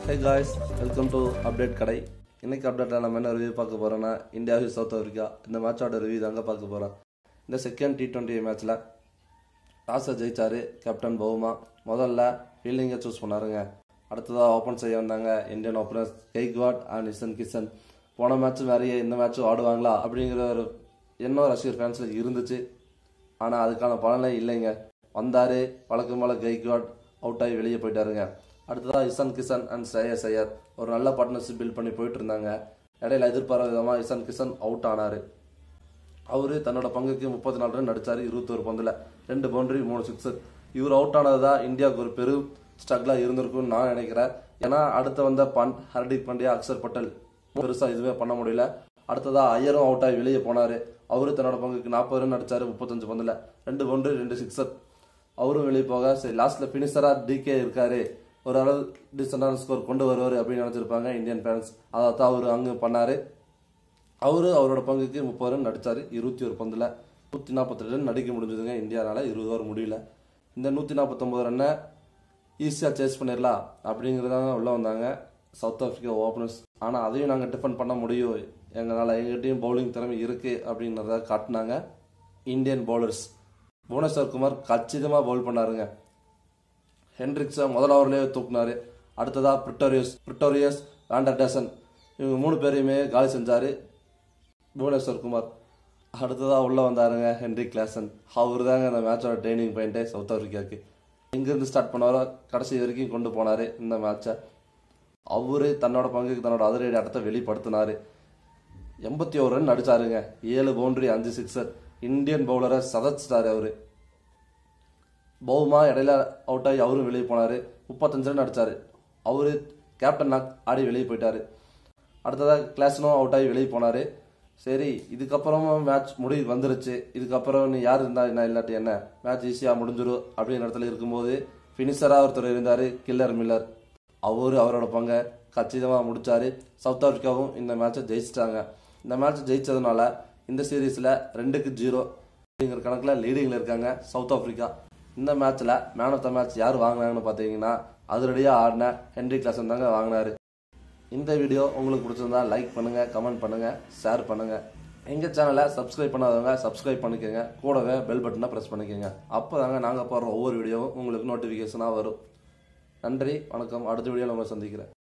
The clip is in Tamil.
hey guys welcome to update கடை இன்னைக்கு அப்டேட்டில் நம்ம என்ன ரிவ்யூ பார்க்க போகிறோம்னா இந்தியா vs சவுத் ஆஃப்ரிக்கா இந்த மேட்சோட ரிவ்யூ தாங்க பார்க்க போகிறோம் இந்த செகண்ட் டி டுவெண்ட்டி மேட்ச்சில் டாஸை ஜெயிச்சாரு கேப்டன் பவுமா முதல்ல ஃபீல்டிங்கை சூஸ் பண்ணாருங்க அடுத்ததாக ஓப்பன் செய்ய வந்தாங்க Indian openers Gaikwad and Ishan Kishan போன மேட்ச் வேறையே இந்த மேட்ச்சும் ஆடுவாங்களா அப்படிங்கிற ஒரு எண்ணம் ரசிகர் ஃபேன்ஸில் இருந்துச்சு ஆனால் அதுக்கான பலனே இல்லைங்க வந்தார் வழக்கம் போல கெய்க்வாட் அவுட் ஆகி வெளியே போயிட்டாருங்க அடுத்ததாக இசன் கிஷன் அண்ட் சையர் சையர் ஒரு நல்ல பார்ட்னர்ஷிப் பில்ட் பண்ணி போயிட்டு இருந்தாங்க இடையில எதிர்பாராத விதமாக இசன் கிஷன் அவுட் ஆனார் அவரு தன்னோட பங்குக்கு முப்பத்தி நாலு ரன் அடிச்சாரு இருபத்தோரு பந்துல ரெண்டு பவுண்டரி மூணு சிக்ஸர் இவர் அவுட் ஆனதுதான் இந்தியாவுக்கு ஒரு பெரும் ஸ்ட்ரகிளா இருந்திருக்கும்னு நான் நினைக்கிறேன் ஏன்னா அடுத்து வந்த பண்ட் ஹர்திக் பாண்டியா அக்ஷர் பட்டேல் பெருசா இதுவே பண்ண முடியல அடுத்ததா ஐயரும் அவுட் ஆகி வெளியே போனாரு அவரு தன்னோட பங்குக்கு நாற்பது ரன் அடிச்சாரு முப்பத்தஞ்சு பந்துல ரெண்டு பவுண்டரி ரெண்டு சிக்ஸர் அவரும் வெளியே போக சரி லாஸ்ட்ல பினிஷரா டிகே இருக்காரு ஒரு அளவு டீசெண்டான ஸ்கோர் கொண்டு வருவார் அப்படின்னு நினைச்சிருப்பாங்க இந்தியன் ஃபேன்ஸ் அதைத்தான் அவர் அங்கே பண்ணாரு அவரு அவரோட பங்குக்கு முப்பது ரன் அடிச்சாரு இருபத்தி ஒரு பந்துல நூற்றி நாற்பத்தி ரன் அடிக்க முடிஞ்சதுங்க இந்தியானால இருபது ஓவர் முடியல இந்த நூற்றி நாற்பத்தொம்பது ரன்னை ஈஸியாக சேஸ் பண்ணிடலாம் அப்படிங்கிறதாங்க உள்ள வந்தாங்க சவுத் ஆஃப்ரிக்கா ஓப்பனர்ஸ் ஆனால் அதையும் நாங்கள் டிஃபெண்ட் பண்ண முடியும் எங்களால் எங்ககிட்டயும் பவுலிங் திறமை இருக்குது அப்படிங்கிறத காட்டினாங்க இந்தியன் பவுலர்ஸ் புவனேஸ்வர் குமார் கச்சிதமாக பவுல் பண்ணாருங்க ஹென்ரிக்ஸை முதல் ஓவர்லேயே தூக்குனாரு அடுத்ததா பிரிட்டோரியஸ் பிரிட்டோரியஸ் ஆண்டர்டேசன் இவங்க மூணு பேரையுமே காலி செஞ்சாரு புவனேஸ்வர் குமார் அடுத்ததா உள்ள வந்தாருங்க ஹென்ரிக் கிளாசன் அவர் தாங்க இந்த மேட்சோட ட்ரைனிங் பாயிண்டே சவுத் ஆப்பிரிக்காவுக்கு எங்கேருந்து ஸ்டார்ட் பண்ணாரோ கடைசி வரைக்கும் கொண்டு போனாரு இந்த மேட்சை அவரு தன்னோட பங்குக்கு தன்னோட அதிரடி இடத்த வெளிப்படுத்தினாரு எண்பத்தி ஒரு ரன் அடிச்சாருங்க ஏழு பவுண்டரி அஞ்சு சிக்ஸர் இந்தியன் பவுலரை சதச்சிட்டாரு அவரு பவுமா இடையில அவுட் ஆகி அவரும் வெளியே போனாரு முப்பத்தஞ்சு ரன் அடிச்சாரு அவரு கேப்டன் நாக் ஆடி வெளியே போயிட்டாரு அடுத்ததா கிளாஸ்னும் அவுட் ஆகி வெளியே போனாரு சரி இதுக்கப்புறமும் மேட்ச் முடிவு வந்துருச்சு இதுக்கப்புறம் நீ யார் இருந்தா என்ன இல்லாட்டி என்ன மேட்ச் ஈஸியாக முடிஞ்சிரும் அப்படிங்கிற இடத்துல இருக்கும்போது ஃபினிஷராக ஒருத்தர் இருந்தார் கில்லர் மில்லர் அவரு அவரோட பங்கை கச்சிதமாக முடிச்சாரு சவுத் ஆப்பிரிக்காவும் இந்த மேட்சை ஜெயிச்சிட்டாங்க இந்த மேட்ச் ஜெயிச்சதுனால இந்த சீரீஸில் ரெண்டுக்கு ஜீரோ அப்படிங்கிற கணக்கில் லீடிங்கில் இருக்காங்க சவுத் ஆப்பிரிக்கா இந்த மேட்ச்சில் மேன் ஆஃப் த மேட்ச் யார் வாங்கினாங்கன்னு பார்த்தீங்கன்னா அதிரடியாக ஆடின ஹென்ரி கிளாசன் தாங்க வாங்கினாரு இந்த வீடியோ உங்களுக்கு பிடிச்சிருந்தா லைக் பண்ணுங்க கமெண்ட் பண்ணுங்க ஷேர் பண்ணுங்க எங்க சேனலை சப்ஸ்கிரைப் பண்ணாதவங்க சப்ஸ்கிரைப் பண்ணிக்கோங்க கூடவே பெல் பட்டனை ப்ரெஸ் பண்ணிக்கோங்க அப்போ தாங்க நாங்கள் போடுற ஒவ்வொரு வீடியோவும் உங்களுக்கு நோட்டிஃபிகேஷனாக வரும் நன்றி வணக்கம் அடுத்த வீடியோவில் உங்களை சந்திக்கிறேன்